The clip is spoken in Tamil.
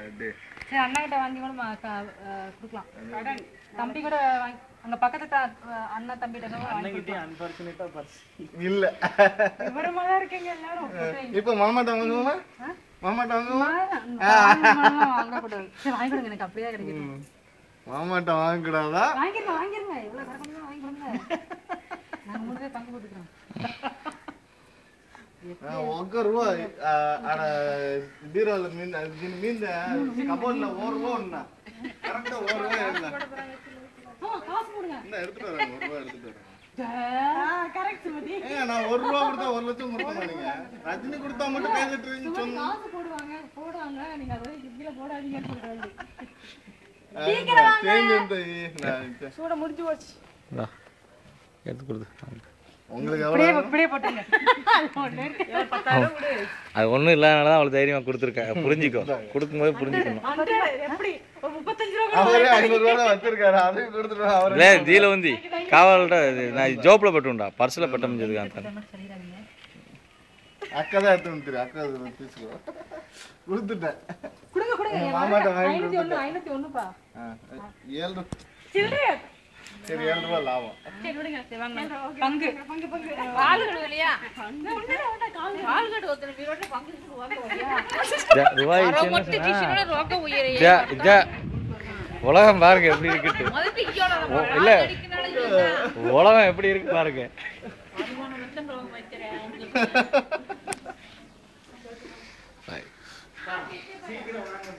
டேய். சரி அண்ணா கிட்ட வாங்கி கூட மா- க- அஹ் கொடுக்கலாம் தம்பி கூட வாங்கி அங்க பக்கத்து தா- அஹ் அண்ணா தம்பிகிட்ட கூட வாங்கி அண்ணங்கிட்டே அன்பார்ச்சுனேட்டா பர்ஸ் இல்ல விவரமா தான் இருக்கீங்க எல்லாரும் இப்போ மாமாட்ட வாங்குவோமா மாமாட்ட வாங்குவோமா வாங்கக்கூடாது சரி வாங்கி கொடுங்க எனக்கு அப்படியே கிடைக்கும் ம். மாமாட்ட வாங்கக்கூடாதா வாங்கிருங்க வாங்கிருங்க எவ்வளவு கிடக்கணும் வாங்கி கொடுங்க நாங்க மூணு பேர் பங்கு போட்டுக்கிறோம் ஒக்க ரூபா அட பீரோல மீன் மீன் மீன் கபோர்ட்ல ஒரு ரூபா ஒண்ணா கரெக்டா ஒரு ரூபா இருந்தா ஆ, காசு கொடுங்க இந்த எடுத்துட்டு வரேன் ஒரு ரூபா எடுத்துட்டு வரேன் கரெக்ட் சுமதி ஏங்க நான் ஒரு ரூபா கொடுத்தா ஒரு லட்சம் கொடுக்க மாட்டீங்க ரஜினி கொடுத்தா மட்டும் கை தட்டுறீங்கன்னு சொன்னா காசு போடுவாங்க போடுவாங்க நீங்க அதை கீழே போடாதீங்கன்னு சொல்றாங்க சேஞ்ச் வந்து நான் சூட முடிஞ்சு போச்சு இந்தா, எடுத்து கொடுத்து உங்களுக்கு இப்படியே எவ்வளவு இப்படியே போட்டுங்க அது ஒன்றும் இல்லாதனால தான் அவளுக்கு தைரியமாக கொடுத்துருக்கேன் புரிஞ்சிக்கோ கொடுக்கும்போது புரிஞ்சுக்கணும் எப்படி ஒரு முப்பத்தஞ்சு ரூபா அவரே ஐநூறு ரூபா வச்சிருக்காரு அதையும் கொடுத்துட்டு அவரு இல்லை ஜீலவந்தி காவல்கிட்ட நான் ஜோப்பில் பட்டுண்டா பர்ஸில் பட்ட முடிஞ்சதுக்காக சொல்லிடாதீங்க அக்கா தான் எடுத்து வந்துரு அக்கா அது பேசுவோம் கொடுத்துட்டேன் கொடுங்க கொடுங்க என் மாமாட்ட வாங்கி ஐநூத்தி ஒண்ணு ஐநூத்தி ஒண்ணுப்பா ஆ, ஏழு ரூபா சில்லறையா சரி ஏழு ரூபா லாபம் சரி விடுங்க சரி வாங்க பங்கு பங்கு பங்கு பால்கட்டு இல்லையா பால்கட்டு ஒருத்தர் வீரோட பங்கு ரூபாய் மொட்டை டிஷனோட ரொக்க உயிரை ஜா ஜா உலகம் பாருங்க எப்படி இருக்குட்டு முதல்ல டிக்கியோட ஓ, இல்ல உலகம் எப்படி இருக்கு பாருங்க சீக்கிரம் வாங்க